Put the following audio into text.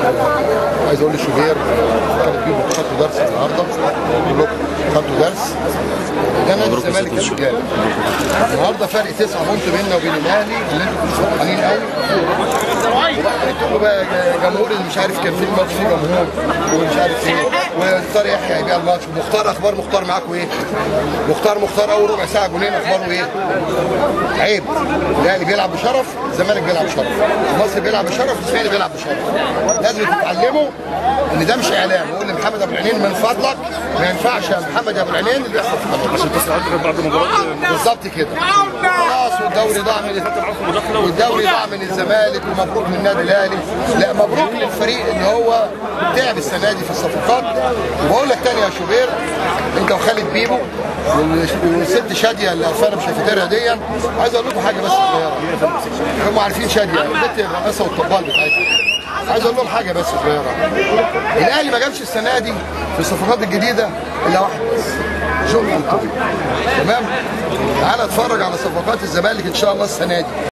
عايز اقول لشوبير كانت بيهم خدتوا درس النهارده كلكم خدتوا درس ده نادي الزمالك يا رجاله النهارده فرق تسعه بونت بيننا وبين الاهلي اللي انتوا كنتوا فرحانين قوي انتوا بقى جمهور اللي مش عارف كان في الماتش فيه جمهور ومش عارف ايه وطارق يحيى هيبيع الماتش ومختار اخبار مختار معاكم ايه؟ مختار مختار اول ربع ساعه جولين اخباره ايه؟ عيب الاهلي بيلعب بشرف الزمالك بيلعب بشرف مصر بيلعب بشرف الاسماعيلي بيلعب بشرف لازم تتعلموا ان ده مش اعلام وقول لمحمد ابو العينين من فضلك ما ينفعش يا محمد ابو العينين اللي بيحصل في القناه عشان تصل بعد المباراه بالظبط كده خلاص والدوري ضاع من والدوري ضاع من الزمالك ومبروك من النادي الاهلي لا مبروك للفريق اللي هو تعب السنه دي في الصفقات وبقول لك تاني يا شوبير انت وخالد بيبو والست شاديه اللي عرفانه مش هفتكرها دي عايز اقول لكم حاجه بس صغيره هم عارفين شاديه البنت الرئاسه والطبال بتاعتها عايز اقول لهم حاجه بس صغيره الاهلي ما جابش السنه دي في الصفقات الجديده الا واحد بس جون انطوي تمام تعال اتفرج على صفقات الزمالك ان شاء الله السنه دي